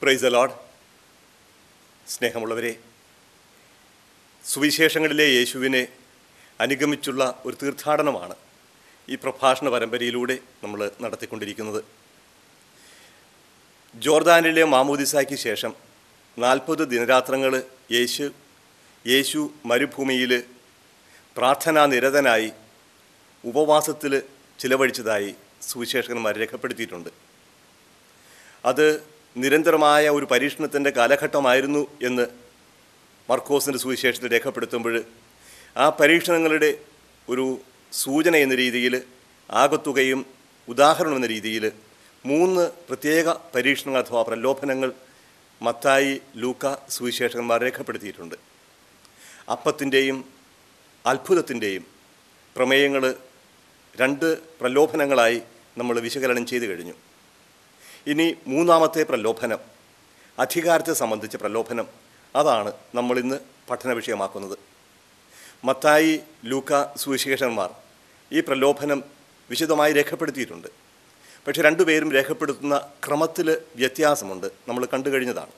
price load സ്നേഹമുള്ളവരെ സുവിശേഷങ്ങളിലെ യേശുവിനെ അനുഗമിച്ചുള്ള ഒരു തീർത്ഥാടനമാണ് ഈ പ്രഭാഷണ പരമ്പരയിലൂടെ നമ്മൾ നടത്തിക്കൊണ്ടിരിക്കുന്നത് ജോർദാനിലെ മാമൂദിസായ്ക്ക് ശേഷം നാൽപ്പത് ദിനരാത്രങ്ങൾ യേശു യേശു മരുഭൂമിയിൽ പ്രാർത്ഥനാ നിരതനായി ഉപവാസത്തിൽ ചിലവഴിച്ചതായി സുവിശേഷകന്മാർ രേഖപ്പെടുത്തിയിട്ടുണ്ട് അത് നിരന്തരമായ ഒരു പരീക്ഷണത്തിൻ്റെ കാലഘട്ടമായിരുന്നു എന്ന് മർക്കോസിൻ്റെ സുവിശേഷത്തിൽ രേഖപ്പെടുത്തുമ്പോൾ ആ പരീക്ഷണങ്ങളുടെ ഒരു സൂചന എന്ന രീതിയിൽ ആകത്തുകയും ഉദാഹരണം എന്ന രീതിയിൽ മൂന്ന് പ്രത്യേക പരീക്ഷണങ്ങൾ അഥവാ പ്രലോഭനങ്ങൾ മത്തായി ലൂക്ക സുവിശേഷകന്മാർ രേഖപ്പെടുത്തിയിട്ടുണ്ട് അപ്പത്തിൻ്റെയും അത്ഭുതത്തിൻ്റെയും പ്രമേയങ്ങൾ രണ്ട് പ്രലോഭനങ്ങളായി നമ്മൾ വിശകലനം ചെയ്തു കഴിഞ്ഞു ഇനി മൂന്നാമത്തെ പ്രലോഭനം അധികാരത്തെ സംബന്ധിച്ച പ്രലോഭനം അതാണ് നമ്മളിന്ന് പഠന വിഷയമാക്കുന്നത് മത്തായി ലൂക്ക സുവിശേഷന്മാർ ഈ പ്രലോഭനം വിശദമായി രേഖപ്പെടുത്തിയിട്ടുണ്ട് പക്ഷെ രണ്ടുപേരും രേഖപ്പെടുത്തുന്ന ക്രമത്തിൽ വ്യത്യാസമുണ്ട് നമ്മൾ കണ്ടു കഴിഞ്ഞതാണ്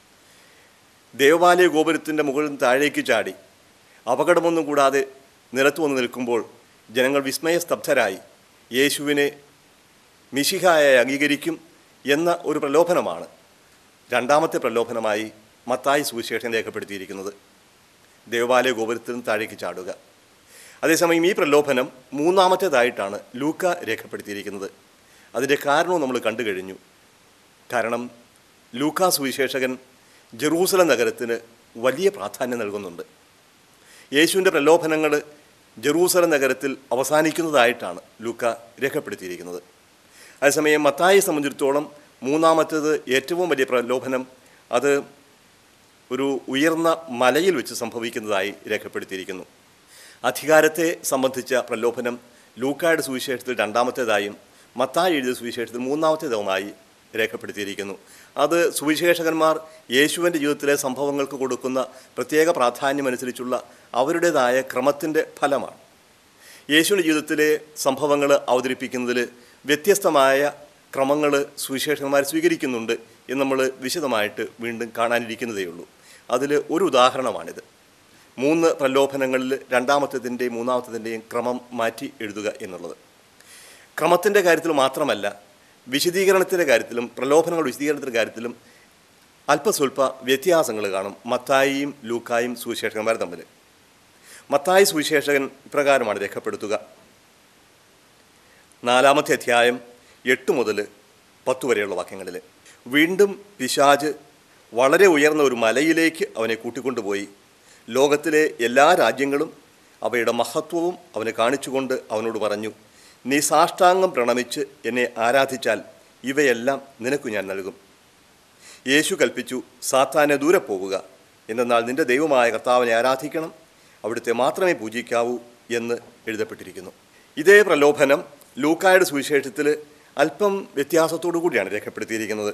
ദേവാലയ ഗോപുരത്തിൻ്റെ മുകളിൽ നിന്ന് താഴേക്ക് ചാടി അപകടമൊന്നും കൂടാതെ നിലത്ത് വന്ന് നിൽക്കുമ്പോൾ ജനങ്ങൾ വിസ്മയസ്തബ്ധരായി യേശുവിനെ മിശിഹായായി അംഗീകരിക്കും എന്ന ഒരു പ്രലോഭനമാണ് രണ്ടാമത്തെ പ്രലോഭനമായി മത്തായി സുവിശേഷം രേഖപ്പെടുത്തിയിരിക്കുന്നത് ദേവാലയ ഗോപുരത്തിൽ നിന്ന് താഴേക്ക് ചാടുക അതേസമയം ഈ പ്രലോഭനം മൂന്നാമത്തേതായിട്ടാണ് ലൂക്ക രേഖപ്പെടുത്തിയിരിക്കുന്നത് അതിൻ്റെ കാരണവും നമ്മൾ കണ്ടു കഴിഞ്ഞു കാരണം ലൂക്ക സുവിശേഷകൻ ജെറൂസലം നഗരത്തിന് വലിയ പ്രാധാന്യം നൽകുന്നുണ്ട് യേശുവിൻ്റെ പ്രലോഭനങ്ങൾ ജെറൂസലം നഗരത്തിൽ അവസാനിക്കുന്നതായിട്ടാണ് ലൂക്ക രേഖപ്പെടുത്തിയിരിക്കുന്നത് അതേസമയം മത്തായെ സംബന്ധിച്ചിടത്തോളം മൂന്നാമത്തേത് ഏറ്റവും വലിയ പ്രലോഭനം അത് ഒരു ഉയർന്ന മലയിൽ വെച്ച് സംഭവിക്കുന്നതായി രേഖപ്പെടുത്തിയിരിക്കുന്നു അധികാരത്തെ സംബന്ധിച്ച പ്രലോഭനം ലൂക്കായുടെ സുവിശേഷത്തിൽ രണ്ടാമത്തേതായും മത്തായി എഴുതിയ സുവിശേഷത്തിൽ മൂന്നാമത്തേതുമായി രേഖപ്പെടുത്തിയിരിക്കുന്നു അത് സുവിശേഷകന്മാർ യേശുവിൻ്റെ ജീവിതത്തിലെ സംഭവങ്ങൾക്ക് കൊടുക്കുന്ന പ്രത്യേക പ്രാധാന്യമനുസരിച്ചുള്ള അവരുടേതായ ക്രമത്തിൻ്റെ ഫലമാണ് യേശുവിൻ്റെ ജീവിതത്തിലെ സംഭവങ്ങൾ അവതരിപ്പിക്കുന്നതിൽ വ്യത്യസ്തമായ ക്രമങ്ങൾ സുവിശേഷന്മാർ സ്വീകരിക്കുന്നുണ്ട് എന്ന് നമ്മൾ വിശദമായിട്ട് വീണ്ടും കാണാനിരിക്കുന്നതേ ഉള്ളൂ അതിൽ ഒരു ഉദാഹരണമാണിത് മൂന്ന് പ്രലോഭനങ്ങളിൽ രണ്ടാമത്തേതിൻ്റെയും മൂന്നാമത്തേതിൻ്റെയും ക്രമം മാറ്റി എഴുതുക എന്നുള്ളത് ക്രമത്തിൻ്റെ കാര്യത്തിൽ മാത്രമല്ല വിശദീകരണത്തിൻ്റെ കാര്യത്തിലും പ്രലോഭനങ്ങൾ വിശദീകരണത്തിൻ്റെ കാര്യത്തിലും അല്പസ്വല്പ വ്യത്യാസങ്ങൾ കാണും മത്തായിയും ലൂക്കായും സുവിശേഷകന്മാർ തമ്മിൽ മത്തായി സുവിശേഷകൻ ഇപ്രകാരമാണ് രേഖപ്പെടുത്തുക നാലാമത്തെ അധ്യായം എട്ട് മുതൽ പത്ത് വരെയുള്ള വാക്യങ്ങളിൽ വീണ്ടും പിശാജ് വളരെ ഉയർന്ന ഒരു മലയിലേക്ക് അവനെ കൂട്ടിക്കൊണ്ടുപോയി ലോകത്തിലെ എല്ലാ രാജ്യങ്ങളും അവയുടെ മഹത്വവും അവനെ കാണിച്ചുകൊണ്ട് അവനോട് പറഞ്ഞു നീ സാഷ്ടാംഗം പ്രണമിച്ച് എന്നെ ആരാധിച്ചാൽ ഇവയെല്ലാം നിനക്ക് ഞാൻ നൽകും യേശു കൽപ്പിച്ചു സാത്താനെ ദൂരെ പോവുക എന്നാൽ നിന്റെ ദൈവമായ കർത്താവിനെ ആരാധിക്കണം അവിടുത്തെ മാത്രമേ പൂജിക്കാവൂ എന്ന് എഴുതപ്പെട്ടിരിക്കുന്നു ഇതേ പ്രലോഭനം ലൂക്കായുടെ സുവിശേഷത്തിൽ അല്പം വ്യത്യാസത്തോടു കൂടിയാണ് രേഖപ്പെടുത്തിയിരിക്കുന്നത്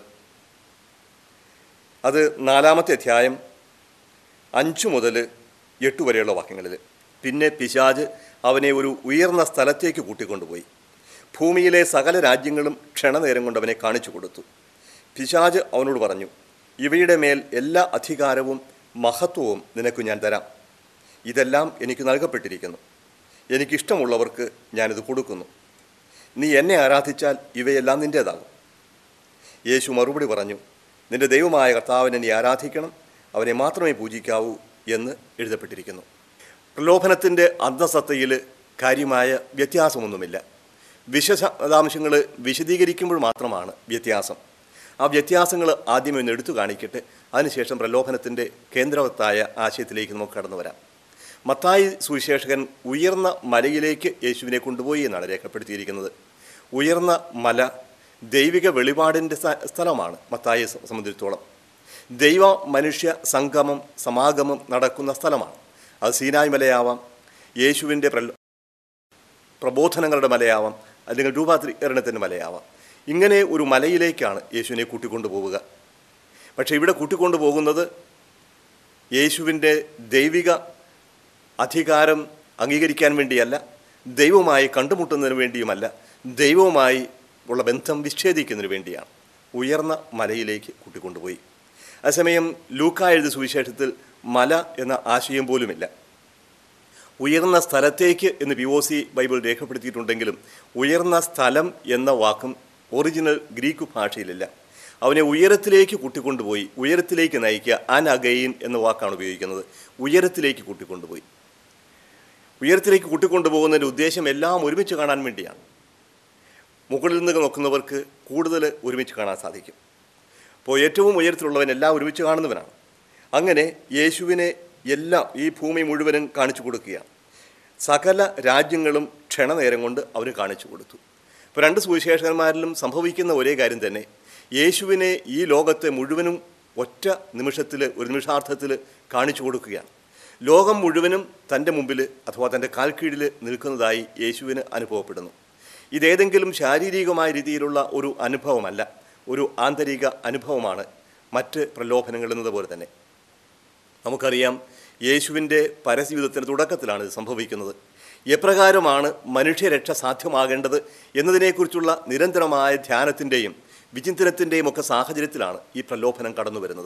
അത് നാലാമത്തെ അധ്യായം അഞ്ചു മുതൽ എട്ട് വരെയുള്ള വാക്യങ്ങളിൽ പിന്നെ പിശാജ് അവനെ ഒരു ഉയർന്ന സ്ഥലത്തേക്ക് കൂട്ടിക്കൊണ്ടുപോയി ഭൂമിയിലെ സകല രാജ്യങ്ങളും ക്ഷണനേരം കൊണ്ട് അവനെ കാണിച്ചു കൊടുത്തു പിശാജ് അവനോട് പറഞ്ഞു ഇവയുടെ മേൽ എല്ലാ അധികാരവും മഹത്വവും നിനക്ക് ഞാൻ തരാം ഇതെല്ലാം എനിക്ക് നൽകപ്പെട്ടിരിക്കുന്നു എനിക്കിഷ്ടമുള്ളവർക്ക് ഞാനിത് കൊടുക്കുന്നു നീ എന്നെ ആരാധിച്ചാൽ ഇവയെല്ലാം നിൻ്റേതാകും യേശു മറുപടി പറഞ്ഞു നിന്റെ ദൈവമായ കർത്താവിനെ നീ ആരാധിക്കണം അവനെ മാത്രമേ പൂജിക്കാവൂ എന്ന് എഴുതപ്പെട്ടിരിക്കുന്നു പ്രലോഭനത്തിൻ്റെ അന്തസത്തയിൽ കാര്യമായ വ്യത്യാസമൊന്നുമില്ല വിശദാംശങ്ങൾ വിശദീകരിക്കുമ്പോൾ മാത്രമാണ് വ്യത്യാസം ആ വ്യത്യാസങ്ങൾ ആദ്യമേ ഒന്ന് എടുത്തു കാണിക്കട്ടെ അതിനുശേഷം പ്രലോഭനത്തിൻ്റെ കേന്ദ്രവത്തായ ആശയത്തിലേക്ക് നമുക്ക് കടന്നു വരാം മത്തായി സുവിശേഷകൻ ഉയർന്ന മലയിലേക്ക് യേശുവിനെ കൊണ്ടുപോയി എന്നാണ് രേഖപ്പെടുത്തിയിരിക്കുന്നത് ഉയർന്ന മല ദൈവിക വെളിപാടിൻ്റെ സ്ഥലമാണ് മത്തായിയെ സംബന്ധിച്ചിടത്തോളം ദൈവ മനുഷ്യ സംഗമം സമാഗമം നടക്കുന്ന സ്ഥലമാണ് അത് സീനായ് മലയാവാം യേശുവിൻ്റെ പ്രലോ പ്രബോധനങ്ങളുടെ മലയാവാം അല്ലെങ്കിൽ രൂപാന്തരീകരണത്തിൻ്റെ മലയാവാം ഇങ്ങനെ ഒരു മലയിലേക്കാണ് യേശുവിനെ കൂട്ടിക്കൊണ്ടു പോവുക പക്ഷേ ഇവിടെ കൂട്ടിക്കൊണ്ടു പോകുന്നത് യേശുവിൻ്റെ ദൈവിക അധികാരം അംഗീകരിക്കാൻ വേണ്ടിയല്ല ദൈവവുമായി കണ്ടുമുട്ടുന്നതിന് വേണ്ടിയുമല്ല ദൈവവുമായി ഉള്ള ബന്ധം വിച്ഛേദിക്കുന്നതിന് വേണ്ടിയാണ് ഉയർന്ന മലയിലേക്ക് കൂട്ടിക്കൊണ്ടുപോയി അതേസമയം ലൂക്ക എഴുതിയ സുവിശേഷത്തിൽ മല എന്ന ആശയം പോലുമില്ല ഉയർന്ന സ്ഥലത്തേക്ക് എന്ന് പി ഒ സി ബൈബിൾ രേഖപ്പെടുത്തിയിട്ടുണ്ടെങ്കിലും ഉയർന്ന സ്ഥലം എന്ന വാക്കും ഒറിജിനൽ ഗ്രീക്ക് ഭാഷയിലില്ല അവനെ ഉയരത്തിലേക്ക് കൂട്ടിക്കൊണ്ടുപോയി ഉയരത്തിലേക്ക് നയിക്കുക അൻ അഗെയിൻ എന്ന വാക്കാണ് ഉപയോഗിക്കുന്നത് ഉയരത്തിലേക്ക് കൂട്ടിക്കൊണ്ടുപോയി ഉയരത്തിലേക്ക് കൂട്ടിക്കൊണ്ടുപോകുന്നതിൻ്റെ ഉദ്ദേശം എല്ലാം ഒരുമിച്ച് കാണാൻ വേണ്ടിയാണ് മുകളിൽ നിന്ന് നോക്കുന്നവർക്ക് കൂടുതൽ ഒരുമിച്ച് കാണാൻ സാധിക്കും അപ്പോൾ ഏറ്റവും ഉയരത്തിലുള്ളവൻ എല്ലാം ഒരുമിച്ച് കാണുന്നവനാണ് അങ്ങനെ യേശുവിനെ എല്ലാം ഈ ഭൂമി മുഴുവനും കാണിച്ചു കൊടുക്കുകയാണ് സകല രാജ്യങ്ങളും ക്ഷണനേരം കൊണ്ട് അവർ കാണിച്ചു കൊടുത്തു ഇപ്പോൾ രണ്ട് സുവിശേഷകന്മാരിലും സംഭവിക്കുന്ന ഒരേ കാര്യം തന്നെ യേശുവിനെ ഈ ലോകത്തെ മുഴുവനും ഒറ്റ നിമിഷത്തിൽ ഒരു നിമിഷാർത്ഥത്തിൽ കാണിച്ചു കൊടുക്കുകയാണ് ലോകം മുഴുവനും തൻ്റെ മുമ്പിൽ അഥവാ തൻ്റെ കാൽക്കീഴിൽ നിൽക്കുന്നതായി യേശുവിന് അനുഭവപ്പെടുന്നു ഇതേതെങ്കിലും ശാരീരികമായ രീതിയിലുള്ള ഒരു അനുഭവമല്ല ഒരു ആന്തരിക അനുഭവമാണ് മറ്റ് പ്രലോഭനങ്ങൾ എന്നതുപോലെ തന്നെ നമുക്കറിയാം യേശുവിൻ്റെ പരജീവിതത്തിൻ്റെ തുടക്കത്തിലാണ് ഇത് സംഭവിക്കുന്നത് എപ്രകാരമാണ് മനുഷ്യരക്ഷ സാധ്യമാകേണ്ടത് എന്നതിനെക്കുറിച്ചുള്ള നിരന്തരമായ ധ്യാനത്തിൻ്റെയും വിചിന്തനത്തിൻ്റെയും ഒക്കെ സാഹചര്യത്തിലാണ് ഈ പ്രലോഭനം കടന്നു വരുന്നത്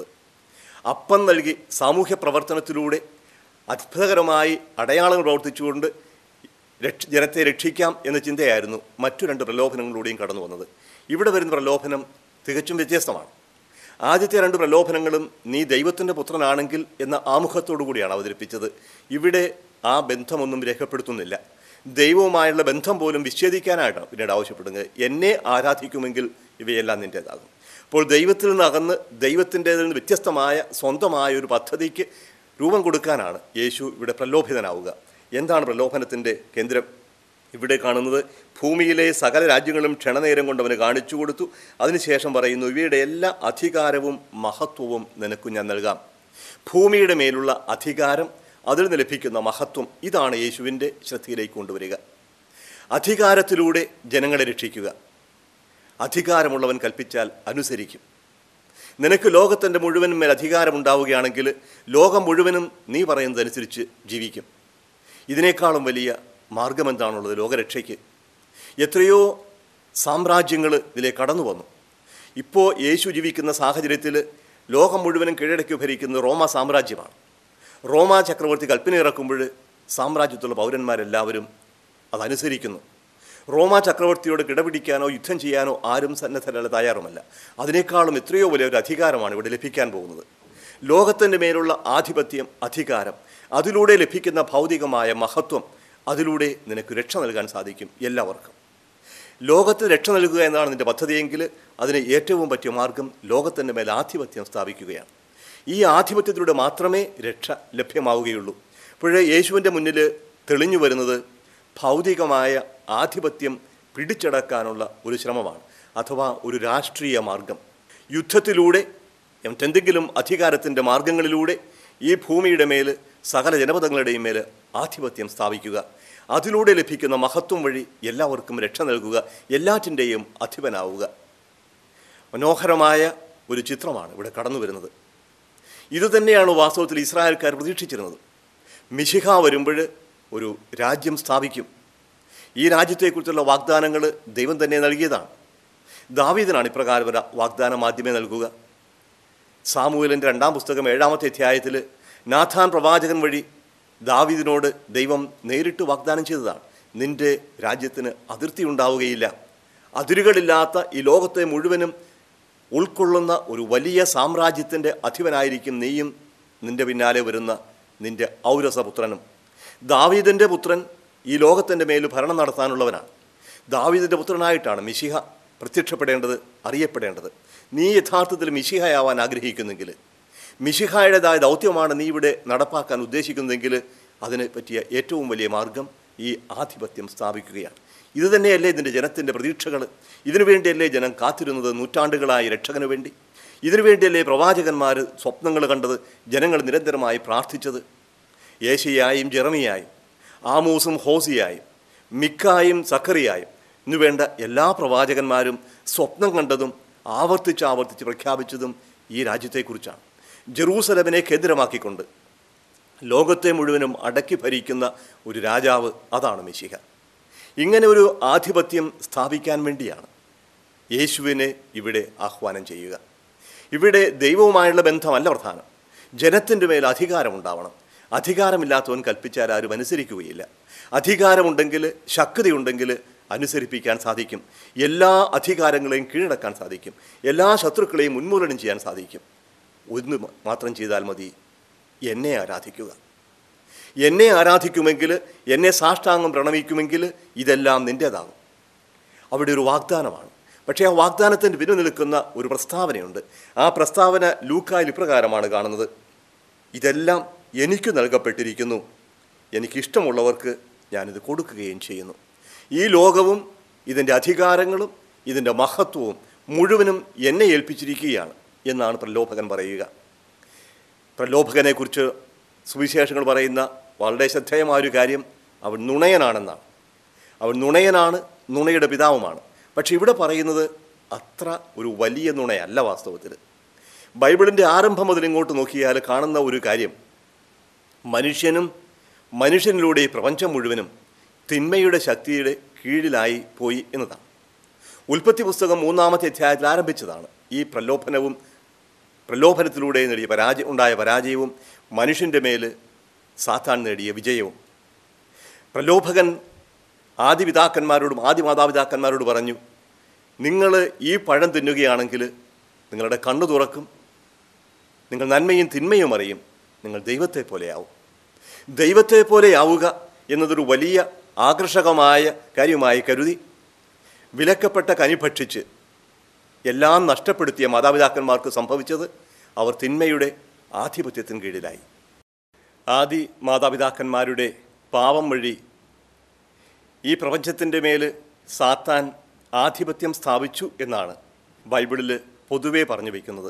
അപ്പം നൽകി സാമൂഹ്യ പ്രവർത്തനത്തിലൂടെ അത്ഭുതകരമായി അടയാളങ്ങൾ പ്രവർത്തിച്ചുകൊണ്ട് രക്ഷ ജനത്തെ രക്ഷിക്കാം എന്ന ചിന്തയായിരുന്നു മറ്റു രണ്ട് പ്രലോഭനങ്ങളിലൂടെയും കടന്നു വന്നത് ഇവിടെ വരുന്ന പ്രലോഭനം തികച്ചും വ്യത്യസ്തമാണ് ആദ്യത്തെ രണ്ട് പ്രലോഭനങ്ങളും നീ ദൈവത്തിൻ്റെ പുത്രനാണെങ്കിൽ എന്ന ആമുഖത്തോടു കൂടിയാണ് അവതരിപ്പിച്ചത് ഇവിടെ ആ ബന്ധമൊന്നും രേഖപ്പെടുത്തുന്നില്ല ദൈവവുമായുള്ള ബന്ധം പോലും വിച്ഛേദിക്കാനായിട്ടാണ് പിന്നീട് ആവശ്യപ്പെടുന്നത് എന്നെ ആരാധിക്കുമെങ്കിൽ ഇവയെല്ലാം നിൻ്റേതാകും അപ്പോൾ ദൈവത്തിൽ നിന്ന് അകന്ന് ദൈവത്തിൻ്റേതിൽ നിന്ന് വ്യത്യസ്തമായ സ്വന്തമായ ഒരു പദ്ധതിക്ക് രൂപം കൊടുക്കാനാണ് യേശു ഇവിടെ പ്രലോഭിതനാവുക എന്താണ് പ്രലോഭനത്തിൻ്റെ കേന്ദ്രം ഇവിടെ കാണുന്നത് ഭൂമിയിലെ സകല രാജ്യങ്ങളും ക്ഷണനേരം കൊണ്ട് അവന് കാണിച്ചു കൊടുത്തു അതിനുശേഷം പറയുന്നു ഇവയുടെ എല്ലാ അധികാരവും മഹത്വവും നിനക്ക് ഞാൻ നൽകാം ഭൂമിയുടെ മേലുള്ള അധികാരം അതിൽ നിന്ന് ലഭിക്കുന്ന മഹത്വം ഇതാണ് യേശുവിൻ്റെ ശ്രദ്ധയിലേക്ക് കൊണ്ടുവരിക അധികാരത്തിലൂടെ ജനങ്ങളെ രക്ഷിക്കുക അധികാരമുള്ളവൻ കൽപ്പിച്ചാൽ അനുസരിക്കും നിനക്ക് ലോകത്തിൻ്റെ മുഴുവൻ മേൽ അധികാരമുണ്ടാവുകയാണെങ്കിൽ ലോകം മുഴുവനും നീ പറയുന്നതനുസരിച്ച് ജീവിക്കും ഇതിനേക്കാളും വലിയ മാർഗം എന്താണുള്ളത് ലോകരക്ഷയ്ക്ക് എത്രയോ സാമ്രാജ്യങ്ങൾ ഇതിലേക്ക് കടന്നു വന്നു ഇപ്പോൾ യേശു ജീവിക്കുന്ന സാഹചര്യത്തിൽ ലോകം മുഴുവനും കീഴടക്കി ഭരിക്കുന്ന റോമ സാമ്രാജ്യമാണ് റോമ ചക്രവർത്തി കൽപ്പന ഇറക്കുമ്പോൾ സാമ്രാജ്യത്തുള്ള പൗരന്മാരെല്ലാവരും അതനുസരിക്കുന്നു റോമ ചക്രവർത്തിയോട് കിടപിടിക്കാനോ യുദ്ധം ചെയ്യാനോ ആരും സന്നദ്ധരല്ല തയ്യാറുമല്ല അതിനേക്കാളും എത്രയോ വലിയ ഒരു അധികാരമാണ് ഇവിടെ ലഭിക്കാൻ പോകുന്നത് ലോകത്തിൻ്റെ മേലുള്ള ആധിപത്യം അധികാരം അതിലൂടെ ലഭിക്കുന്ന ഭൗതികമായ മഹത്വം അതിലൂടെ നിനക്ക് രക്ഷ നൽകാൻ സാധിക്കും എല്ലാവർക്കും ലോകത്ത് രക്ഷ നൽകുക എന്നാണ് നിൻ്റെ പദ്ധതിയെങ്കിൽ അതിന് ഏറ്റവും പറ്റിയ മാർഗം ലോകത്തിൻ്റെ മേൽ ആധിപത്യം സ്ഥാപിക്കുകയാണ് ഈ ആധിപത്യത്തിലൂടെ മാത്രമേ രക്ഷ ലഭ്യമാവുകയുള്ളൂ അപ്പോഴേ യേശുവിൻ്റെ മുന്നിൽ തെളിഞ്ഞു വരുന്നത് ഭൗതികമായ ആധിപത്യം പിടിച്ചടക്കാനുള്ള ഒരു ശ്രമമാണ് അഥവാ ഒരു രാഷ്ട്രീയ മാർഗം യുദ്ധത്തിലൂടെ എന്തെങ്കിലും അധികാരത്തിൻ്റെ മാർഗങ്ങളിലൂടെ ഈ ഭൂമിയുടെ മേൽ സകല ജനപദങ്ങളുടെയും മേൽ ആധിപത്യം സ്ഥാപിക്കുക അതിലൂടെ ലഭിക്കുന്ന മഹത്വം വഴി എല്ലാവർക്കും രക്ഷ നൽകുക എല്ലാറ്റിൻ്റെയും അധിപനാവുക മനോഹരമായ ഒരു ചിത്രമാണ് ഇവിടെ കടന്നു വരുന്നത് ഇതുതന്നെയാണ് വാസ്തവത്തിൽ ഇസ്രായേൽക്കാർ പ്രതീക്ഷിച്ചിരുന്നത് മിശിഹ വരുമ്പോൾ ഒരു രാജ്യം സ്ഥാപിക്കും ഈ രാജ്യത്തെക്കുറിച്ചുള്ള വാഗ്ദാനങ്ങൾ ദൈവം തന്നെ നൽകിയതാണ് ദാവീദിനാണ് ഇപ്രകാരം ഒരു വാഗ്ദാനം ആദ്യമേ നൽകുക സാമൂഹലിൻ്റെ രണ്ടാം പുസ്തകം ഏഴാമത്തെ അധ്യായത്തിൽ നാഥാൻ പ്രവാചകൻ വഴി ദാവീദിനോട് ദൈവം നേരിട്ട് വാഗ്ദാനം ചെയ്തതാണ് നിന്റെ രാജ്യത്തിന് അതിർത്തി ഉണ്ടാവുകയില്ല അതിരുകളില്ലാത്ത ഈ ലോകത്തെ മുഴുവനും ഉൾക്കൊള്ളുന്ന ഒരു വലിയ സാമ്രാജ്യത്തിൻ്റെ അധിപനായിരിക്കും നീയും നിന്റെ പിന്നാലെ വരുന്ന നിന്റെ ഔരസപുത്രനും ദാവീദിൻ്റെ പുത്രൻ ഈ ലോകത്തിൻ്റെ മേൽ ഭരണം നടത്താനുള്ളവനാണ് ദാവീദിൻ്റെ പുത്രനായിട്ടാണ് മിശിഹ പ്രത്യക്ഷപ്പെടേണ്ടത് അറിയപ്പെടേണ്ടത് നീ യഥാർത്ഥത്തിൽ മിശിഹയാവാൻ ആഗ്രഹിക്കുന്നെങ്കിൽ മിശിഹായുടേതായ ദൗത്യമാണ് നീ ഇവിടെ നടപ്പാക്കാൻ ഉദ്ദേശിക്കുന്നതെങ്കിൽ അതിന് പറ്റിയ ഏറ്റവും വലിയ മാർഗം ഈ ആധിപത്യം സ്ഥാപിക്കുകയാണ് ഇത് തന്നെയല്ലേ ഇതിൻ്റെ ജനത്തിൻ്റെ പ്രതീക്ഷകൾ ഇതിനു വേണ്ടിയല്ലേ ജനം കാത്തിരുന്നത് നൂറ്റാണ്ടുകളായി രക്ഷകന് വേണ്ടി ഇതിനു വേണ്ടിയല്ലേ പ്രവാചകന്മാർ സ്വപ്നങ്ങൾ കണ്ടത് ജനങ്ങൾ നിരന്തരമായി പ്രാർത്ഥിച്ചത് ഏഷ്യയായും ജെറമിയായും ആമൂസും ഹോസിയായും മിക്കായും സക്കറിയായും ഇന്നു വേണ്ട എല്ലാ പ്രവാചകന്മാരും സ്വപ്നം കണ്ടതും ആവർത്തിച്ച് ആവർത്തിച്ച് പ്രഖ്യാപിച്ചതും ഈ രാജ്യത്തെക്കുറിച്ചാണ് ജെറൂസലമിനെ കേന്ദ്രമാക്കിക്കൊണ്ട് ലോകത്തെ മുഴുവനും അടക്കി ഭരിക്കുന്ന ഒരു രാജാവ് അതാണ് മെസ്സിഹ ഇങ്ങനെ ഒരു ആധിപത്യം സ്ഥാപിക്കാൻ വേണ്ടിയാണ് യേശുവിനെ ഇവിടെ ആഹ്വാനം ചെയ്യുക ഇവിടെ ദൈവവുമായുള്ള ബന്ധമല്ല പ്രധാനം ജനത്തിൻ്റെ മേൽ അധികാരമുണ്ടാവണം അധികാരമില്ലാത്തവൻ കൽപ്പിച്ചാൽ ആരും അനുസരിക്കുകയില്ല അധികാരമുണ്ടെങ്കിൽ ശക്തിയുണ്ടെങ്കിൽ അനുസരിപ്പിക്കാൻ സാധിക്കും എല്ലാ അധികാരങ്ങളെയും കീഴടക്കാൻ സാധിക്കും എല്ലാ ശത്രുക്കളെയും ഉന്മൂലനം ചെയ്യാൻ സാധിക്കും ഒന്ന് മാത്രം ചെയ്താൽ മതി എന്നെ ആരാധിക്കുക എന്നെ ആരാധിക്കുമെങ്കിൽ എന്നെ സാഷ്ടാംഗം പ്രണമിക്കുമെങ്കിൽ ഇതെല്ലാം നിൻ്റേതാകും അവിടെ ഒരു വാഗ്ദാനമാണ് പക്ഷേ ആ വാഗ്ദാനത്തിന് പിന്നിൽ നിൽക്കുന്ന ഒരു പ്രസ്താവനയുണ്ട് ആ പ്രസ്താവന ലൂക്കായിൽ ഇപ്രകാരമാണ് കാണുന്നത് ഇതെല്ലാം എനിക്ക് നൽകപ്പെട്ടിരിക്കുന്നു എനിക്കിഷ്ടമുള്ളവർക്ക് ഞാനിത് കൊടുക്കുകയും ചെയ്യുന്നു ഈ ലോകവും ഇതിൻ്റെ അധികാരങ്ങളും ഇതിൻ്റെ മഹത്വവും മുഴുവനും എന്നെ ഏൽപ്പിച്ചിരിക്കുകയാണ് എന്നാണ് പ്രലോഭകൻ പറയുക പ്രലോഭകനെക്കുറിച്ച് സുവിശേഷങ്ങൾ പറയുന്ന വളരെ ശ്രദ്ധേയമായൊരു കാര്യം അവൻ നുണയനാണെന്നാണ് അവൻ നുണയനാണ് നുണയുടെ പിതാവുമാണ് പക്ഷെ ഇവിടെ പറയുന്നത് അത്ര ഒരു വലിയ നുണയല്ല വാസ്തവത്തിൽ ബൈബിളിൻ്റെ ആരംഭം മുതൽ ഇങ്ങോട്ട് നോക്കിയാൽ കാണുന്ന ഒരു കാര്യം മനുഷ്യനും മനുഷ്യനിലൂടെ ഈ പ്രപഞ്ചം മുഴുവനും തിന്മയുടെ ശക്തിയുടെ കീഴിലായി പോയി എന്നതാണ് ഉൽപ്പത്തി പുസ്തകം മൂന്നാമത്തെ അധ്യായത്തിൽ ആരംഭിച്ചതാണ് ഈ പ്രലോഭനവും പ്രലോഭനത്തിലൂടെ നേടിയ പരാജയം ഉണ്ടായ പരാജയവും മനുഷ്യൻ്റെ മേൽ സാത്താൻ നേടിയ വിജയവും പ്രലോഭകൻ ആദിപിതാക്കന്മാരോടും ആദ്യ മാതാപിതാക്കന്മാരോട് പറഞ്ഞു നിങ്ങൾ ഈ പഴം തിന്നുകയാണെങ്കിൽ നിങ്ങളുടെ കണ്ണു തുറക്കും നിങ്ങൾ നന്മയും തിന്മയും അറിയും നിങ്ങൾ ദൈവത്തെ പോലെയാവും ദൈവത്തെ പോലെയാവുക എന്നതൊരു വലിയ ആകർഷകമായ കാര്യമായി കരുതി വിലക്കപ്പെട്ട കനി ഭക്ഷിച്ച് എല്ലാം നഷ്ടപ്പെടുത്തിയ മാതാപിതാക്കന്മാർക്ക് സംഭവിച്ചത് അവർ തിന്മയുടെ ആധിപത്യത്തിന് കീഴിലായി ആദി മാതാപിതാക്കന്മാരുടെ പാവം വഴി ഈ പ്രപഞ്ചത്തിൻ്റെ മേൽ സാത്താൻ ആധിപത്യം സ്ഥാപിച്ചു എന്നാണ് ബൈബിളിൽ പൊതുവേ പറഞ്ഞു വയ്ക്കുന്നത്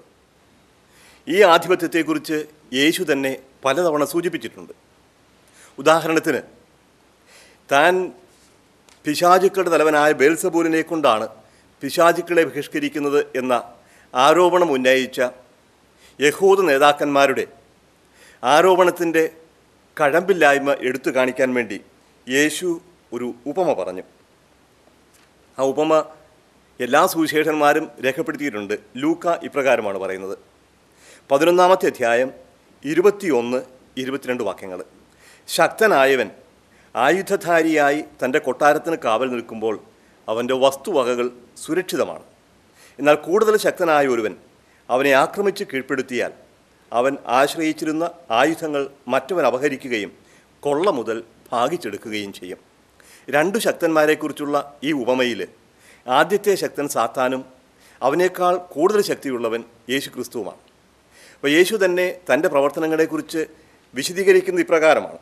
ഈ ആധിപത്യത്തെക്കുറിച്ച് യേശു തന്നെ പലതവണ സൂചിപ്പിച്ചിട്ടുണ്ട് ഉദാഹരണത്തിന് താൻ പിശാചുക്കളുടെ തലവനായ ബേൽസബൂലിനെ കൊണ്ടാണ് പിശാചുക്കളെ ബഹിഷ്കരിക്കുന്നത് എന്ന ആരോപണം ഉന്നയിച്ച യഹൂദ നേതാക്കന്മാരുടെ ആരോപണത്തിൻ്റെ കഴമ്പില്ലായ്മ എടുത്തു കാണിക്കാൻ വേണ്ടി യേശു ഒരു ഉപമ പറഞ്ഞു ആ ഉപമ എല്ലാ സുവിശേഷന്മാരും രേഖപ്പെടുത്തിയിട്ടുണ്ട് ലൂക്ക ഇപ്രകാരമാണ് പറയുന്നത് പതിനൊന്നാമത്തെ അധ്യായം ഇരുപത്തിയൊന്ന് ഇരുപത്തിരണ്ട് വാക്യങ്ങൾ ശക്തനായവൻ ആയുധധാരിയായി തൻ്റെ കൊട്ടാരത്തിന് കാവൽ നിൽക്കുമ്പോൾ അവൻ്റെ വസ്തുവകകൾ സുരക്ഷിതമാണ് എന്നാൽ കൂടുതൽ ശക്തനായ ഒരുവൻ അവനെ ആക്രമിച്ച് കീഴ്പ്പെടുത്തിയാൽ അവൻ ആശ്രയിച്ചിരുന്ന ആയുധങ്ങൾ മറ്റവൻ അപഹരിക്കുകയും കൊള്ള മുതൽ ഭാഗിച്ചെടുക്കുകയും ചെയ്യും രണ്ടു ശക്തന്മാരെക്കുറിച്ചുള്ള ഈ ഉപമയിൽ ആദ്യത്തെ ശക്തൻ സാത്താനും അവനേക്കാൾ കൂടുതൽ ശക്തിയുള്ളവൻ യേശു ക്രിസ്തുവുമാണ് അപ്പോൾ യേശു തന്നെ തൻ്റെ പ്രവർത്തനങ്ങളെക്കുറിച്ച് വിശദീകരിക്കുന്ന ഇപ്രകാരമാണ്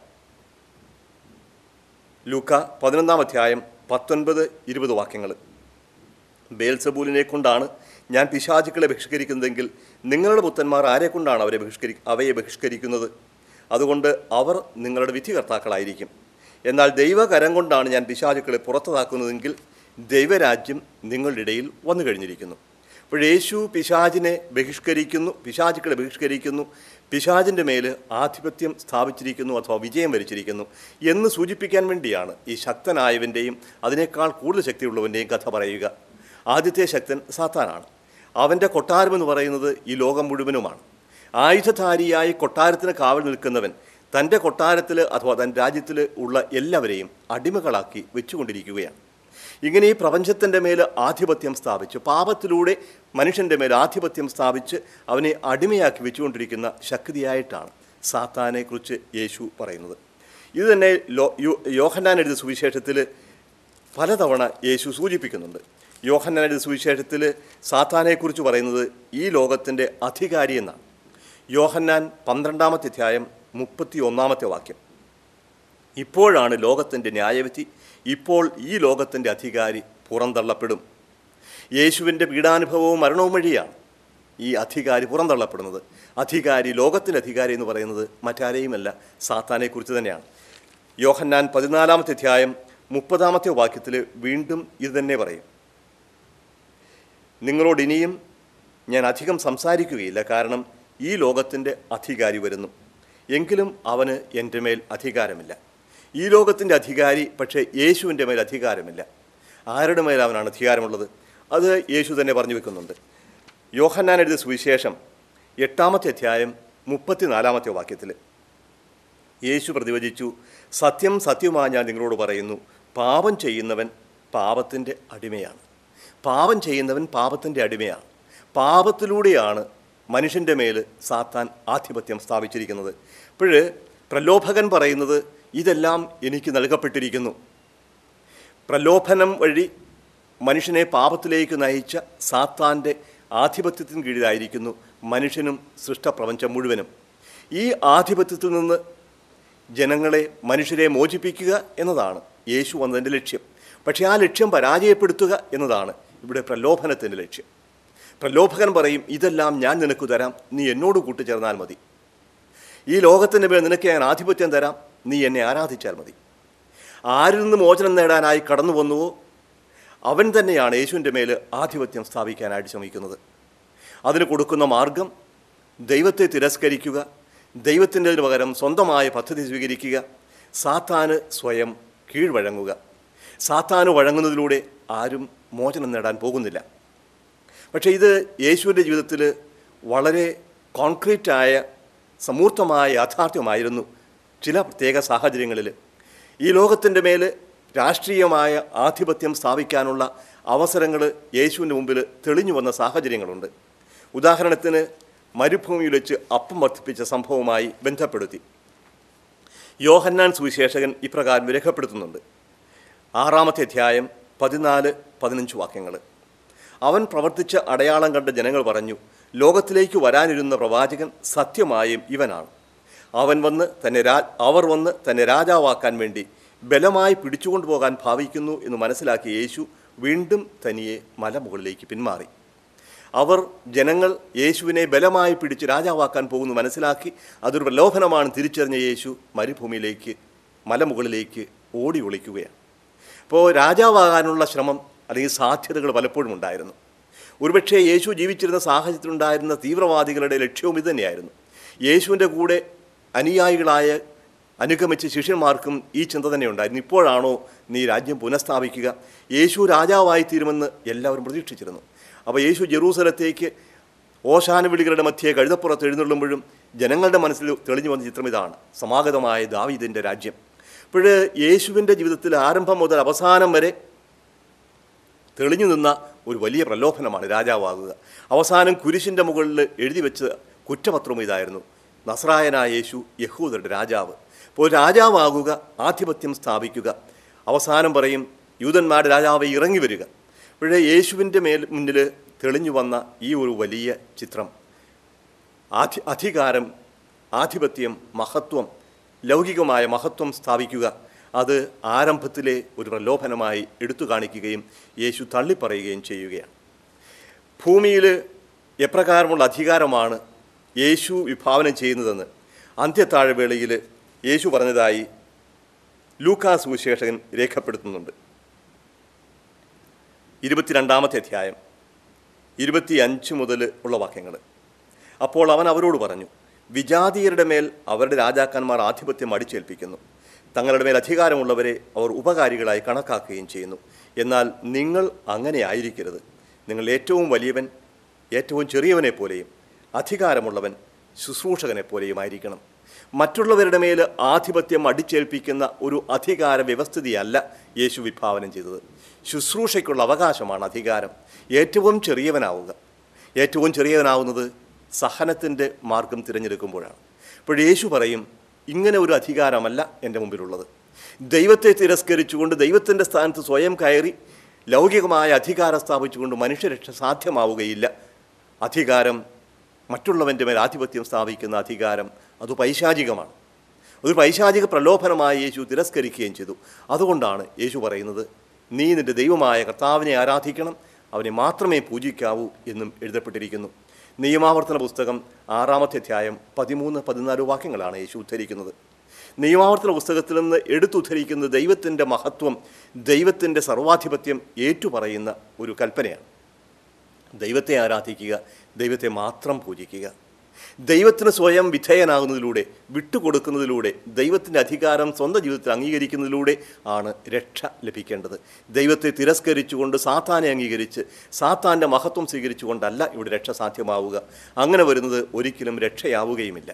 ലൂക്ക പതിനൊന്നാം അധ്യായം പത്തൊൻപത് ഇരുപത് വാക്യങ്ങൾ ബേൽസബൂലിനെ കൊണ്ടാണ് ഞാൻ പിശാചുക്കളെ ബഹിഷ്കരിക്കുന്നതെങ്കിൽ നിങ്ങളുടെ പുത്തന്മാർ ആരെ കൊണ്ടാണ് അവരെ ബഹിഷ്കരി അവയെ ബഹിഷ്കരിക്കുന്നത് അതുകൊണ്ട് അവർ നിങ്ങളുടെ വിധികർത്താക്കളായിരിക്കും എന്നാൽ ദൈവകരം കൊണ്ടാണ് ഞാൻ പിശാചുക്കളെ പുറത്തതാക്കുന്നതെങ്കിൽ ദൈവരാജ്യം നിങ്ങളുടെ ഇടയിൽ വന്നു കഴിഞ്ഞിരിക്കുന്നു അപ്പോൾ യേശു പിശാചിനെ ബഹിഷ്കരിക്കുന്നു പിശാചുക്കളെ ബഹിഷ്കരിക്കുന്നു പിശാചിൻ്റെ മേൽ ആധിപത്യം സ്ഥാപിച്ചിരിക്കുന്നു അഥവാ വിജയം വരിച്ചിരിക്കുന്നു എന്ന് സൂചിപ്പിക്കാൻ വേണ്ടിയാണ് ഈ ശക്തനായവൻ്റെയും അതിനേക്കാൾ കൂടുതൽ ശക്തിയുള്ളവൻ്റെയും കഥ പറയുക ആദ്യത്തെ ശക്തൻ സാത്താനാണ് അവൻ്റെ കൊട്ടാരം എന്ന് പറയുന്നത് ഈ ലോകം മുഴുവനുമാണ് ആയുധധാരിയായി കൊട്ടാരത്തിന് കാവൽ നിൽക്കുന്നവൻ തൻ്റെ കൊട്ടാരത്തിൽ അഥവാ തൻ്റെ രാജ്യത്തിൽ ഉള്ള എല്ലാവരെയും അടിമകളാക്കി വെച്ചുകൊണ്ടിരിക്കുകയാണ് ഇങ്ങനെ ഈ പ്രപഞ്ചത്തിൻ്റെ മേൽ ആധിപത്യം സ്ഥാപിച്ച് പാപത്തിലൂടെ മനുഷ്യൻ്റെ മേൽ ആധിപത്യം സ്ഥാപിച്ച് അവനെ അടിമയാക്കി വെച്ചുകൊണ്ടിരിക്കുന്ന ശക്തിയായിട്ടാണ് സാത്താനെക്കുറിച്ച് യേശു പറയുന്നത് ഇത് തന്നെ ലോ യോ- യോഹന്നാൻ എഴുതിയ സുവിശേഷത്തിൽ പലതവണ യേശു സൂചിപ്പിക്കുന്നുണ്ട് യോഹന്നാൻ എഴുതിയ സുവിശേഷത്തിൽ സാത്താനെക്കുറിച്ച് പറയുന്നത് ഈ ലോകത്തിൻ്റെ അധികാരി എന്നാണ് യോഹന്നാൻ പന്ത്രണ്ടാമത്തെ അധ്യായം മുപ്പത്തി ഒന്നാമത്തെ വാക്യം ഇപ്പോഴാണ് ലോകത്തിൻ്റെ ന്യായവിധി ഇപ്പോൾ ഈ ലോകത്തിൻ്റെ അധികാരി പുറന്തള്ളപ്പെടും യേശുവിൻ്റെ പീഡാനുഭവവും മരണവും വഴിയാണ് ഈ അധികാരി പുറന്തള്ളപ്പെടുന്നത് അധികാരി ലോകത്തിൻ്റെ അധികാരി എന്ന് പറയുന്നത് മറ്റാരെയുമല്ല സാത്താനെക്കുറിച്ച് തന്നെയാണ് യോഹന്നാൻ പതിനാലാമത്തെ അധ്യായം മുപ്പതാമത്തെ വാക്യത്തിൽ വീണ്ടും ഇത് തന്നെ പറയും നിങ്ങളോട് ഇനിയും ഞാൻ അധികം സംസാരിക്കുകയില്ല കാരണം ഈ ലോകത്തിൻ്റെ അധികാരി വരുന്നു എങ്കിലും അവന് എൻ്റെ മേൽ അധികാരമില്ല ഈ ലോകത്തിൻ്റെ അധികാരി പക്ഷേ യേശുവിൻ്റെ മേൽ അധികാരമില്ല ആരുടെ മേൽ അവനാണ് അധികാരമുള്ളത് അത് യേശു തന്നെ പറഞ്ഞു വെക്കുന്നുണ്ട് യോഹന്നാൻ എഴുതിയ സുവിശേഷം എട്ടാമത്തെ അധ്യായം മുപ്പത്തിനാലാമത്തെ വാക്യത്തിൽ യേശു പ്രതിവചിച്ചു സത്യം സത്യമായി ഞാൻ നിങ്ങളോട് പറയുന്നു പാപം ചെയ്യുന്നവൻ പാപത്തിൻ്റെ അടിമയാണ് പാപം ചെയ്യുന്നവൻ പാപത്തിൻ്റെ അടിമയാണ് പാപത്തിലൂടെയാണ് മനുഷ്യൻ്റെ മേൽ സാത്താൻ ആധിപത്യം സ്ഥാപിച്ചിരിക്കുന്നത് അപ്പോൾ പ്രലോഭകൻ പറയുന്നത് ഇതെല്ലാം എനിക്ക് നൽകപ്പെട്ടിരിക്കുന്നു പ്രലോഭനം വഴി മനുഷ്യനെ പാപത്തിലേക്ക് നയിച്ച സാത്താൻ്റെ ആധിപത്യത്തിന് കീഴിലായിരിക്കുന്നു മനുഷ്യനും സൃഷ്ടപ്രപഞ്ചം മുഴുവനും ഈ ആധിപത്യത്തിൽ നിന്ന് ജനങ്ങളെ മനുഷ്യരെ മോചിപ്പിക്കുക എന്നതാണ് യേശു വന്നതിൻ്റെ ലക്ഷ്യം പക്ഷേ ആ ലക്ഷ്യം പരാജയപ്പെടുത്തുക എന്നതാണ് ഇവിടെ പ്രലോഭനത്തിൻ്റെ ലക്ഷ്യം പ്രലോഭകൻ പറയും ഇതെല്ലാം ഞാൻ നിനക്ക് തരാം നീ എന്നോട് കൂട്ടുചേർന്നാൽ മതി ഈ ലോകത്തിൻ്റെ മേൽ നിനക്ക് ഞാൻ ആധിപത്യം തരാം നീ എന്നെ ആരാധിച്ചാൽ മതി ആരിൽ നിന്ന് മോചനം നേടാനായി കടന്നു വന്നുവോ അവൻ തന്നെയാണ് യേശുവിൻ്റെ മേൽ ആധിപത്യം സ്ഥാപിക്കാനായിട്ട് ശ്രമിക്കുന്നത് അതിന് കൊടുക്കുന്ന മാർഗം ദൈവത്തെ തിരസ്കരിക്കുക ദൈവത്തിൻ്റെ പകരം സ്വന്തമായ പദ്ധതി സ്വീകരിക്കുക സാത്താന് സ്വയം കീഴ്വഴങ്ങുക സാത്താന് വഴങ്ങുന്നതിലൂടെ ആരും മോചനം നേടാൻ പോകുന്നില്ല പക്ഷേ ഇത് യേശുവിൻ്റെ ജീവിതത്തിൽ വളരെ കോൺക്രീറ്റായ സമൂർത്തമായ യാഥാർത്ഥ്യമായിരുന്നു ചില പ്രത്യേക സാഹചര്യങ്ങളിൽ ഈ ലോകത്തിൻ്റെ മേൽ രാഷ്ട്രീയമായ ആധിപത്യം സ്ഥാപിക്കാനുള്ള അവസരങ്ങൾ യേശുവിൻ്റെ മുമ്പിൽ തെളിഞ്ഞു വന്ന സാഹചര്യങ്ങളുണ്ട് ഉദാഹരണത്തിന് മരുഭൂമിയിൽ വെച്ച് അപ്പം വർദ്ധിപ്പിച്ച സംഭവവുമായി ബന്ധപ്പെടുത്തി യോഹന്നാൻ സുവിശേഷകൻ ഇപ്രകാരം രേഖപ്പെടുത്തുന്നുണ്ട് ആറാമത്തെ അധ്യായം പതിനാല് പതിനഞ്ച് വാക്യങ്ങൾ അവൻ പ്രവർത്തിച്ച അടയാളം കണ്ട ജനങ്ങൾ പറഞ്ഞു ലോകത്തിലേക്ക് വരാനിരുന്ന പ്രവാചകൻ സത്യമായും ഇവനാണ് അവൻ വന്ന് തന്നെ രാ അവർ വന്ന് തന്നെ രാജാവാക്കാൻ വേണ്ടി ബലമായി പിടിച്ചുകൊണ്ടുപോകാൻ ഭാവിക്കുന്നു എന്ന് മനസ്സിലാക്കിയ യേശു വീണ്ടും തനിയെ മലമുകളിലേക്ക് പിന്മാറി അവർ ജനങ്ങൾ യേശുവിനെ ബലമായി പിടിച്ച് രാജാവാക്കാൻ പോകുന്നു മനസ്സിലാക്കി അതൊരു പ്രലോഭനമാണ് തിരിച്ചറിഞ്ഞ യേശു മരുഭൂമിയിലേക്ക് മലമുകളിലേക്ക് ഓടി ഒളിക്കുകയാണ് അപ്പോൾ രാജാവാകാനുള്ള ശ്രമം അല്ലെങ്കിൽ സാധ്യതകൾ പലപ്പോഴും ഉണ്ടായിരുന്നു ഒരുപക്ഷെ യേശു ജീവിച്ചിരുന്ന സാഹചര്യത്തിലുണ്ടായിരുന്ന തീവ്രവാദികളുടെ ലക്ഷ്യവും ഇതുതന്നെയായിരുന്നു യേശുവിൻ്റെ കൂടെ അനുയായികളായ അനുഗമിച്ച ശിഷ്യന്മാർക്കും ഈ ചിന്ത തന്നെ ഉണ്ടായിരുന്നു ഇപ്പോഴാണോ നീ രാജ്യം പുനഃസ്ഥാപിക്കുക യേശു രാജാവായി തീരുമെന്ന് എല്ലാവരും പ്രതീക്ഷിച്ചിരുന്നു അപ്പോൾ യേശു ജെറൂസലത്തേക്ക് ഓശാന വിളികളുടെ മധ്യേ കഴുതപ്പുറത്ത് എഴുന്നള്ളുമ്പോഴും ജനങ്ങളുടെ മനസ്സിൽ തെളിഞ്ഞു വന്ന ചിത്രം ഇതാണ് സമാഗതമായ ദാവീദിൻ്റെ രാജ്യം അപ്പോൾ യേശുവിൻ്റെ ജീവിതത്തിൽ ആരംഭം മുതൽ അവസാനം വരെ തെളിഞ്ഞു നിന്ന ഒരു വലിയ പ്രലോഭനമാണ് രാജാവാകുക അവസാനം കുരിശിൻ്റെ മുകളിൽ എഴുതി വെച്ച കുറ്റപത്രം ഇതായിരുന്നു നസ്രായനായ യേശു യഹൂദരുടെ രാജാവ് അപ്പോൾ രാജാവാകുക ആധിപത്യം സ്ഥാപിക്കുക അവസാനം പറയും യൂതന്മാരുടെ രാജാവ് ഇറങ്ങി വരിക പക്ഷേ യേശുവിൻ്റെ മേൽ മുന്നിൽ തെളിഞ്ഞു വന്ന ഈ ഒരു വലിയ ചിത്രം ആധി അധികാരം ആധിപത്യം മഹത്വം ലൗകികമായ മഹത്വം സ്ഥാപിക്കുക അത് ആരംഭത്തിലെ ഒരു പ്രലോഭനമായി എടുത്തു കാണിക്കുകയും യേശു തള്ളിപ്പറയുകയും ചെയ്യുകയാണ് ഭൂമിയിൽ എപ്രകാരമുള്ള അധികാരമാണ് യേശു വിഭാവനം ചെയ്യുന്നതെന്ന് അന്ത്യത്താഴവേളയിൽ യേശു പറഞ്ഞതായി ലൂക്കാസ് സുവിശേഷകൻ രേഖപ്പെടുത്തുന്നുണ്ട് ഇരുപത്തിരണ്ടാമത്തെ അധ്യായം ഇരുപത്തി അഞ്ച് മുതൽ ഉള്ള വാക്യങ്ങൾ അപ്പോൾ അവൻ അവരോട് പറഞ്ഞു വിജാതീയരുടെ മേൽ അവരുടെ രാജാക്കന്മാർ ആധിപത്യം അടിച്ചേൽപ്പിക്കുന്നു തങ്ങളുടെ മേൽ അധികാരമുള്ളവരെ അവർ ഉപകാരികളായി കണക്കാക്കുകയും ചെയ്യുന്നു എന്നാൽ നിങ്ങൾ അങ്ങനെ ആയിരിക്കരുത് നിങ്ങൾ ഏറ്റവും വലിയവൻ ഏറ്റവും ചെറിയവനെ പോലെയും അധികാരമുള്ളവൻ ശുശ്രൂഷകനെ പോലെയും ആയിരിക്കണം മറ്റുള്ളവരുടെ മേൽ ആധിപത്യം അടിച്ചേൽപ്പിക്കുന്ന ഒരു അധികാര വ്യവസ്ഥിതിയല്ല യേശു വിഭാവനം ചെയ്തത് ശുശ്രൂഷയ്ക്കുള്ള അവകാശമാണ് അധികാരം ഏറ്റവും ചെറിയവനാവുക ഏറ്റവും ചെറിയവനാവുന്നത് സഹനത്തിൻ്റെ മാർഗം തിരഞ്ഞെടുക്കുമ്പോഴാണ് അപ്പോൾ യേശു പറയും ഇങ്ങനെ ഒരു അധികാരമല്ല എൻ്റെ മുമ്പിലുള്ളത് ദൈവത്തെ തിരസ്കരിച്ചുകൊണ്ട് ദൈവത്തിൻ്റെ സ്ഥാനത്ത് സ്വയം കയറി ലൗകികമായ അധികാരം സ്ഥാപിച്ചുകൊണ്ട് മനുഷ്യരക്ഷ സാധ്യമാവുകയില്ല അധികാരം മറ്റുള്ളവൻ്റെ മേൽ ആധിപത്യം സ്ഥാപിക്കുന്ന അധികാരം അത് പൈശാചികമാണ് ഒരു പൈശാചിക പ്രലോഭനമായി യേശു തിരസ്കരിക്കുകയും ചെയ്തു അതുകൊണ്ടാണ് യേശു പറയുന്നത് നീ നിൻ്റെ ദൈവമായ കർത്താവിനെ ആരാധിക്കണം അവനെ മാത്രമേ പൂജിക്കാവൂ എന്നും എഴുതപ്പെട്ടിരിക്കുന്നു നിയമാവർത്തന പുസ്തകം ആറാമത്തെ അധ്യായം പതിമൂന്ന് പതിനാല് വാക്യങ്ങളാണ് യേശു ഉദ്ധരിക്കുന്നത് നിയമാവർത്തന പുസ്തകത്തിൽ നിന്ന് എടുത്തുദ്ധരിക്കുന്ന ദൈവത്തിൻ്റെ മഹത്വം ദൈവത്തിൻ്റെ സർവാധിപത്യം ഏറ്റുപറയുന്ന ഒരു കൽപ്പനയാണ് ദൈവത്തെ ആരാധിക്കുക ദൈവത്തെ മാത്രം പൂജിക്കുക ദൈവത്തിന് സ്വയം വിധേയനാകുന്നതിലൂടെ വിട്ടുകൊടുക്കുന്നതിലൂടെ ദൈവത്തിൻ്റെ അധികാരം സ്വന്തം ജീവിതത്തിൽ അംഗീകരിക്കുന്നതിലൂടെ ആണ് രക്ഷ ലഭിക്കേണ്ടത് ദൈവത്തെ തിരസ്കരിച്ചുകൊണ്ട് സാത്താനെ അംഗീകരിച്ച് സാത്താൻ്റെ മഹത്വം സ്വീകരിച്ചുകൊണ്ടല്ല ഇവിടെ രക്ഷ സാധ്യമാവുക അങ്ങനെ വരുന്നത് ഒരിക്കലും രക്ഷയാവുകയുമില്ല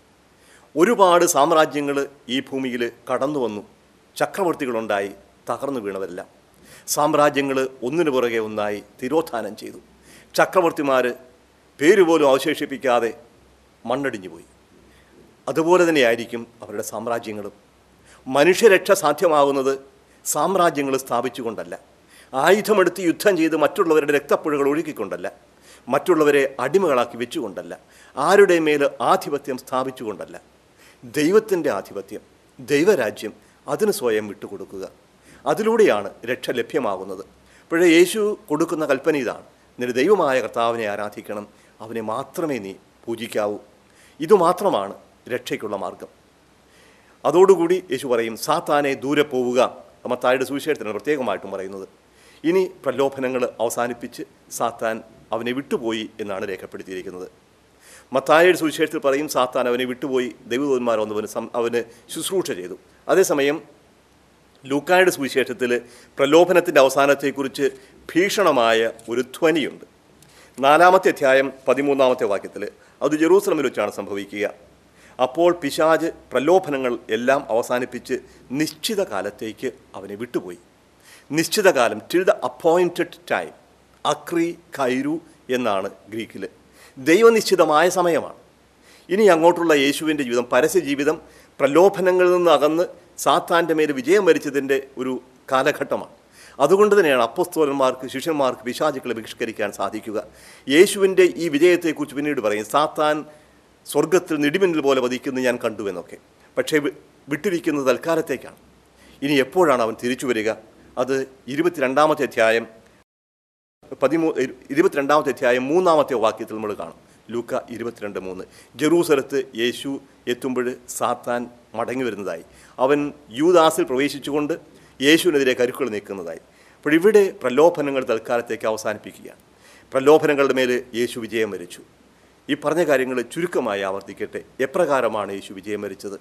ഒരുപാട് സാമ്രാജ്യങ്ങൾ ഈ ഭൂമിയിൽ കടന്നു വന്നു ചക്രവർത്തികളുണ്ടായി തകർന്നു വീണവരെല്ലാം സാമ്രാജ്യങ്ങൾ ഒന്നിനു പുറകെ ഒന്നായി തിരോധാനം ചെയ്തു ചക്രവർത്തിമാർ പേരുപോലും അവശേഷിപ്പിക്കാതെ മണ്ണടിഞ്ഞു പോയി അതുപോലെ തന്നെയായിരിക്കും അവരുടെ സാമ്രാജ്യങ്ങളും മനുഷ്യരക്ഷ സാധ്യമാകുന്നത് സാമ്രാജ്യങ്ങൾ സ്ഥാപിച്ചുകൊണ്ടല്ല ആയുധമെടുത്ത് യുദ്ധം ചെയ്ത് മറ്റുള്ളവരുടെ രക്തപ്പുഴകൾ ഒഴുക്കിക്കൊണ്ടല്ല മറ്റുള്ളവരെ അടിമകളാക്കി വെച്ചുകൊണ്ടല്ല ആരുടെ മേൽ ആധിപത്യം സ്ഥാപിച്ചുകൊണ്ടല്ല ദൈവത്തിൻ്റെ ആധിപത്യം ദൈവരാജ്യം അതിന് സ്വയം വിട്ടുകൊടുക്കുക അതിലൂടെയാണ് രക്ഷ ലഭ്യമാകുന്നത് അപ്പോഴേ യേശു കൊടുക്കുന്ന കൽപ്പന ഇതാണ് നിന്റെ ദൈവമായ കർത്താവിനെ ആരാധിക്കണം അവനെ മാത്രമേ നീ പൂജിക്കാവൂ ഇതുമാത്രമാണ് രക്ഷയ്ക്കുള്ള മാർഗം അതോടുകൂടി യേശു പറയും സാത്താനെ ദൂരെ പോവുക മത്തായുടെ സുവിശേഷത്തിനാണ് പ്രത്യേകമായിട്ടും പറയുന്നത് ഇനി പ്രലോഭനങ്ങൾ അവസാനിപ്പിച്ച് സാത്താൻ അവനെ വിട്ടുപോയി എന്നാണ് രേഖപ്പെടുത്തിയിരിക്കുന്നത് മത്തായുടെ സുവിശേഷത്തിൽ പറയും സാത്താൻ അവനെ വിട്ടുപോയി ദൈവദൂതന്മാർ വന്നവന് സം അവന് ശുശ്രൂഷ ചെയ്തു അതേസമയം ലൂക്കായുടെ സുവിശേഷത്തിൽ പ്രലോഭനത്തിൻ്റെ അവസാനത്തെക്കുറിച്ച് ഭീഷണമായ ഒരു ധ്വനിയുണ്ട് നാലാമത്തെ അധ്യായം പതിമൂന്നാമത്തെ വാക്യത്തിൽ അത് ജെറൂസലമിൽ വെച്ചാണ് സംഭവിക്കുക അപ്പോൾ പിശാജ് പ്രലോഭനങ്ങൾ എല്ലാം അവസാനിപ്പിച്ച് നിശ്ചിത കാലത്തേക്ക് അവനെ വിട്ടുപോയി നിശ്ചിത കാലം ടിൽ ദ അപ്പോയിൻറ്റഡ് ടൈം അക്രി കൈരു എന്നാണ് ഗ്രീക്കിൽ ദൈവനിശ്ചിതമായ സമയമാണ് ഇനി അങ്ങോട്ടുള്ള യേശുവിൻ്റെ ജീവിതം പരസ്യ ജീവിതം പ്രലോഭനങ്ങളിൽ നിന്ന് അകന്ന് സാത്താൻ്റെ മേൽ വിജയം വരിച്ചതിൻ്റെ ഒരു കാലഘട്ടമാണ് അതുകൊണ്ട് തന്നെയാണ് അപ്പസ്തോലന്മാർക്ക് ശിഷ്യന്മാർക്ക് പിശാചുക്കളെ ബഹിഷ്കരിക്കാൻ സാധിക്കുക യേശുവിൻ്റെ ഈ വിജയത്തെക്കുറിച്ച് പിന്നീട് പറയും സാത്താൻ സ്വർഗത്തിൽ നിടിമിന്നൽ പോലെ വധിക്കുന്നത് ഞാൻ കണ്ടു എന്നൊക്കെ പക്ഷേ വി- വിട്ടിരിക്കുന്നത് തൽക്കാലത്തേക്കാണ് ഇനി എപ്പോഴാണ് അവൻ തിരിച്ചു വരിക അത് ഇരുപത്തിരണ്ടാമത്തെ അധ്യായം പതിമൂ ഇരു- ഇരുപത്തിരണ്ടാമത്തെ അധ്യായം മൂന്നാമത്തെ വാക്യത്തിൽ നമ്മൾ കാണും ലൂക്ക ഇരുപത്തിരണ്ട് മൂന്ന് ജെറൂസലത്ത് യേശു എത്തുമ്പോൾ സാത്താൻ മടങ്ങി വരുന്നതായി അവൻ യൂദാസിൽ പ്രവേശിച്ചുകൊണ്ട് യേശുവിനെതിരെ കരുക്കൾ നീക്കുന്നതായി അപ്പോൾ ഇവിടെ പ്രലോഭനങ്ങൾ തൽക്കാലത്തേക്ക് അവസാനിപ്പിക്കുകയാണ് പ്രലോഭനങ്ങളുടെ മേൽ യേശു വിജയം വരിച്ചു ഈ പറഞ്ഞ കാര്യങ്ങൾ ചുരുക്കമായി ആവർത്തിക്കട്ടെ എപ്രകാരമാണ് യേശു വിജയം വരിച്ചത്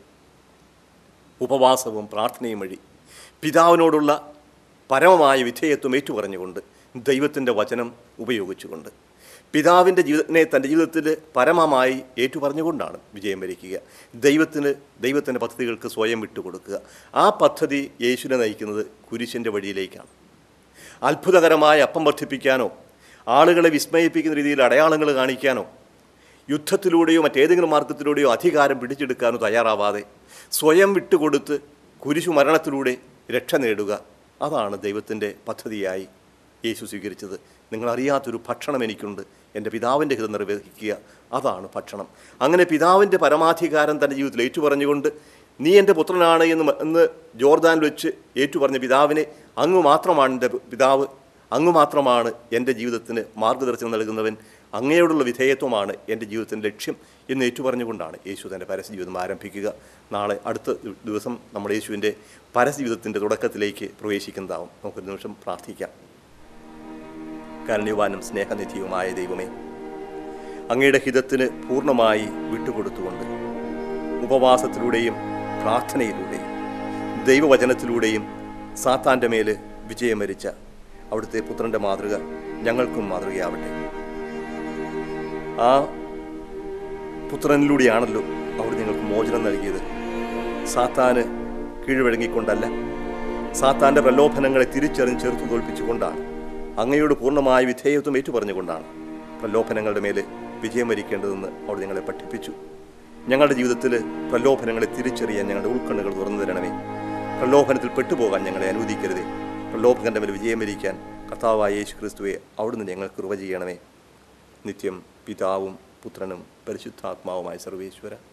ഉപവാസവും പ്രാർത്ഥനയും വഴി പിതാവിനോടുള്ള പരമമായ വിധേയത്വം ഏറ്റുപറഞ്ഞുകൊണ്ട് ദൈവത്തിൻ്റെ വചനം ഉപയോഗിച്ചുകൊണ്ട് പിതാവിൻ്റെ ജീവിതത്തിനെ തൻ്റെ ജീവിതത്തിൽ പരമമായി ഏറ്റുപറഞ്ഞുകൊണ്ടാണ് വിജയം വരിക്കുക ദൈവത്തിന് ദൈവത്തിൻ്റെ പദ്ധതികൾക്ക് സ്വയം വിട്ടുകൊടുക്കുക ആ പദ്ധതി യേശുവിനെ നയിക്കുന്നത് കുരിശിൻ്റെ വഴിയിലേക്കാണ് അത്ഭുതകരമായ അപ്പം വർദ്ധിപ്പിക്കാനോ ആളുകളെ വിസ്മയിപ്പിക്കുന്ന രീതിയിൽ അടയാളങ്ങൾ കാണിക്കാനോ യുദ്ധത്തിലൂടെയോ മറ്റേതെങ്കിലും മാർഗത്തിലൂടെയോ അധികാരം പിടിച്ചെടുക്കാനോ തയ്യാറാവാതെ സ്വയം വിട്ടുകൊടുത്ത് കുരിശു മരണത്തിലൂടെ രക്ഷ നേടുക അതാണ് ദൈവത്തിൻ്റെ പദ്ധതിയായി യേശു സ്വീകരിച്ചത് നിങ്ങളറിയാത്തൊരു ഭക്ഷണം എനിക്കുണ്ട് എൻ്റെ പിതാവിൻ്റെ ഹിതം നിർവഹിക്കുക അതാണ് ഭക്ഷണം അങ്ങനെ പിതാവിൻ്റെ പരമാധികാരം തൻ്റെ ജീവിതത്തിൽ ഏറ്റുപറഞ്ഞുകൊണ്ട് നീ എൻ്റെ പുത്രനാണ് എന്ന് മ- എന്ന് ജോർദാൻ വെച്ച് ഏറ്റുപറഞ്ഞ പിതാവിനെ അങ്ങ് മാത്രമാണ് എൻ്റെ പിതാവ് അങ്ങ് മാത്രമാണ് എൻ്റെ ജീവിതത്തിന് മാർഗദർശനം നൽകുന്നവൻ അങ്ങയോടുള്ള വിധേയത്വമാണ് എൻ്റെ ജീവിതത്തിൻ്റെ ലക്ഷ്യം എന്ന് ഏറ്റുപറഞ്ഞുകൊണ്ടാണ് യേശു തൻ്റെ പരസ്യ ജീവിതം ആരംഭിക്കുക നാളെ അടുത്ത ദി- ദിവസം നമ്മുടെ യേശുവിൻ്റെ പരസ്യ ജീവിതത്തിൻ്റെ തുടക്കത്തിലേക്ക് പ്രവേശിക്കുന്നതാവും നമുക്കൊരു നിമിഷം പ്രാർത്ഥിക്കാം കാരുണ്യവാനും സ്നേഹനിധിയുമായ ദൈവമേ അങ്ങയുടെ ഹിതത്തിന് പൂർണ്ണമായി വിട്ടുകൊടുത്തുകൊണ്ട് ഉപവാസത്തിലൂടെയും പ്രാർത്ഥനയിലൂടെയും ദൈവവചനത്തിലൂടെയും സാത്താൻ്റെ മേൽ വിജയം വരിച്ച അവിടുത്തെ പുത്രൻ്റെ മാതൃക ഞങ്ങൾക്കും മാതൃകയാവട്ടെ ആ പുത്രനിലൂടെയാണല്ലോ അവിടെ നിങ്ങൾക്ക് മോചനം നൽകിയത് സാത്താന് കീഴ്വഴങ്ങിക്കൊണ്ടല്ല സാത്താൻ്റെ പ്രലോഭനങ്ങളെ തിരിച്ചറിഞ്ഞ് ചെറുത്തു തോൽപ്പിച്ചുകൊണ്ടാണ് അങ്ങയോട് പൂർണ്ണമായ വിധേയത്വം ഏറ്റുപറഞ്ഞുകൊണ്ടാണ് പ്രലോഭനങ്ങളുടെ മേൽ വിജയം വരിക്കേണ്ടതെന്ന് അവിടെ ഞങ്ങളെ പഠിപ്പിച്ചു ഞങ്ങളുടെ ജീവിതത്തിൽ പ്രലോഭനങ്ങളെ തിരിച്ചറിയാൻ ഞങ്ങളുടെ ഉൾക്കണ്ണുകൾ തുറന്നു തരണമേ പ്രലോഭനത്തിൽ പെട്ടുപോകാൻ ഞങ്ങളെ അനുവദിക്കരുതേ പ്രലോഭകന്റെ മേൽ വിജയം വരിക്കാൻ കർത്താവായ യേശു ക്രിസ്തുവെ അവിടുന്ന് ഞങ്ങൾക്ക് കൃപ ചെയ്യണമേ നിത്യം പിതാവും പുത്രനും പരിശുദ്ധാത്മാവുമായ സർവേശ്വര